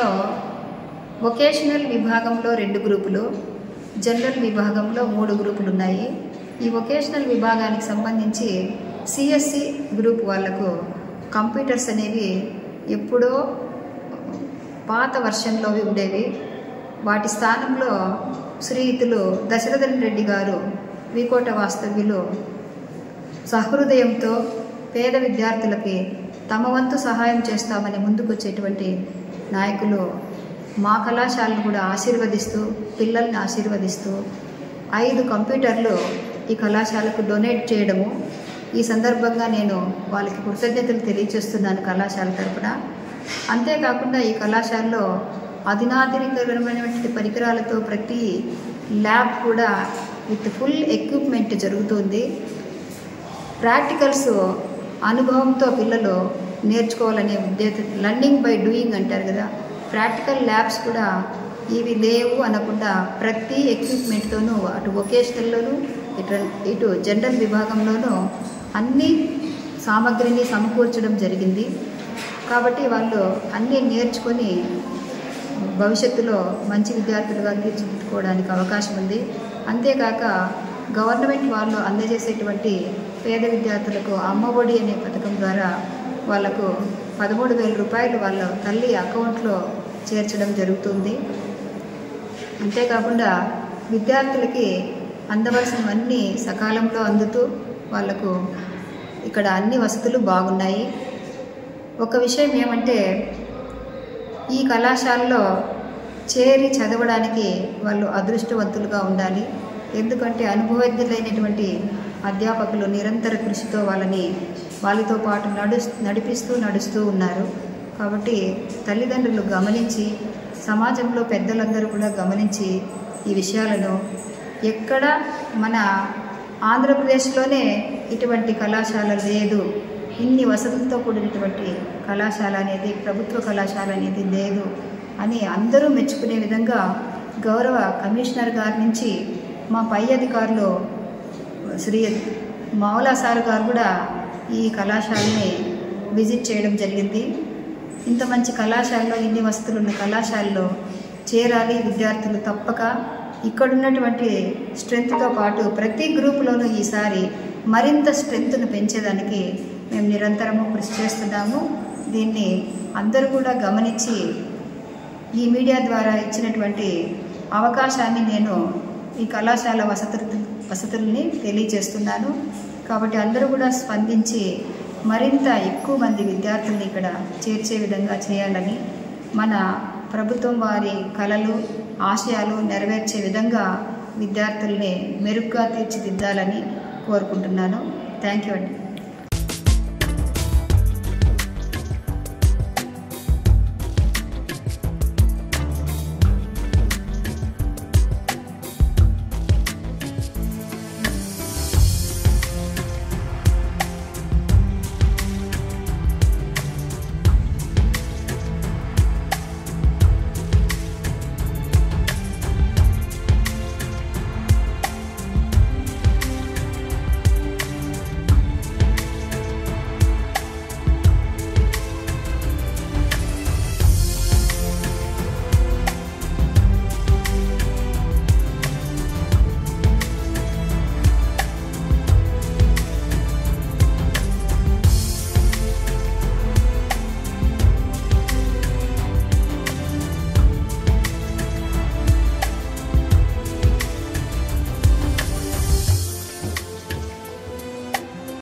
కళాశాలలో వొకేషనల్ విభాగంలో రెండు గ్రూపులు జనరల్ విభాగంలో మూడు గ్రూపులు ఉన్నాయి ఈ వొకేషనల్ విభాగానికి సంబంధించి సిఎస్సి గ్రూప్ వాళ్లకు కంప్యూటర్స్ అనేవి ఎప్పుడో పాత వర్షన్లోవి ఉండేవి వాటి స్థానంలో శ్రీయుతులు దశరథన్ రెడ్డి గారు వికోట వాస్తవ్యులు సహృదయంతో పేద విద్యార్థులకి తమ వంతు సహాయం చేస్తామని ముందుకొచ్చేటువంటి నాయకులు మా కళాశాలను కూడా ఆశీర్వదిస్తూ పిల్లల్ని ఆశీర్వదిస్తూ ఐదు కంప్యూటర్లు ఈ కళాశాలకు డొనేట్ చేయడము ఈ సందర్భంగా నేను వాళ్ళకి కృతజ్ఞతలు తెలియజేస్తున్నాను కళాశాల తరపున అంతేకాకుండా ఈ కళాశాలలో అధునాధునికరమైనటువంటి పరికరాలతో ప్రతి ల్యాబ్ కూడా విత్ ఫుల్ ఎక్విప్మెంట్ జరుగుతుంది ప్రాక్టికల్స్ అనుభవంతో పిల్లలు నేర్చుకోవాలనే ఉద్దేశం లర్నింగ్ బై డూయింగ్ అంటారు కదా ప్రాక్టికల్ ల్యాబ్స్ కూడా ఇవి లేవు అనకుండా ప్రతి ఎక్విప్మెంట్తోనూ అటు వొకేషనల్లోనూ ఇటు ఇటు జనరల్ విభాగంలోనూ అన్ని సామగ్రిని సమకూర్చడం జరిగింది కాబట్టి వాళ్ళు అన్నీ నేర్చుకొని భవిష్యత్తులో మంచి విద్యార్థులుగా తీర్చిదిద్దుకోవడానికి అవకాశం ఉంది అంతేకాక గవర్నమెంట్ వాళ్ళు అందజేసేటువంటి పేద విద్యార్థులకు అమ్మఒడి అనే పథకం ద్వారా వాళ్లకు పదమూడు వేల రూపాయలు వాళ్ళ తల్లి అకౌంట్లో చేర్చడం జరుగుతుంది అంతేకాకుండా విద్యార్థులకి అందవలసినవన్నీ సకాలంలో అందుతూ వాళ్లకు ఇక్కడ అన్ని వసతులు బాగున్నాయి ఒక విషయం ఏమంటే ఈ కళాశాలలో చేరి చదవడానికి వాళ్ళు అదృష్టవంతులుగా ఉండాలి ఎందుకంటే అనుభవజ్ఞులైనటువంటి అధ్యాపకులు నిరంతర కృషితో వాళ్ళని వాళ్ళతో పాటు నడు నడిపిస్తూ నడుస్తూ ఉన్నారు కాబట్టి తల్లిదండ్రులు గమనించి సమాజంలో పెద్దలందరూ కూడా గమనించి ఈ విషయాలను ఎక్కడ మన ఆంధ్రప్రదేశ్లోనే ఇటువంటి కళాశాల లేదు ఇన్ని వసతులతో కూడినటువంటి కళాశాల అనేది ప్రభుత్వ కళాశాల అనేది లేదు అని అందరూ మెచ్చుకునే విధంగా గౌరవ కమిషనర్ గారి నుంచి మా పై అధికారులు శ్రీ మౌలా సార్ గారు కూడా ఈ కళాశాలని విజిట్ చేయడం జరిగింది ఇంత మంచి కళాశాలలో ఇన్ని వసతులు ఉన్న కళాశాలలో చేరాలి విద్యార్థులు తప్పక ఇక్కడున్నటువంటి స్ట్రెంగ్త్తో పాటు ప్రతి గ్రూపులోనూ ఈసారి మరింత స్ట్రెంగ్త్ను పెంచేదానికి మేము నిరంతరము కృషి చేస్తున్నాము దీన్ని అందరూ కూడా గమనించి ఈ మీడియా ద్వారా ఇచ్చినటువంటి అవకాశాన్ని నేను ఈ కళాశాల వసతులు వసతుల్ని తెలియజేస్తున్నాను కాబట్టి అందరూ కూడా స్పందించి మరింత ఎక్కువ మంది విద్యార్థుల్ని ఇక్కడ చేర్చే విధంగా చేయాలని మన ప్రభుత్వం వారి కళలు ఆశయాలు నెరవేర్చే విధంగా విద్యార్థుల్ని మెరుగ్గా తీర్చిదిద్దాలని కోరుకుంటున్నాను థ్యాంక్ యూ అండి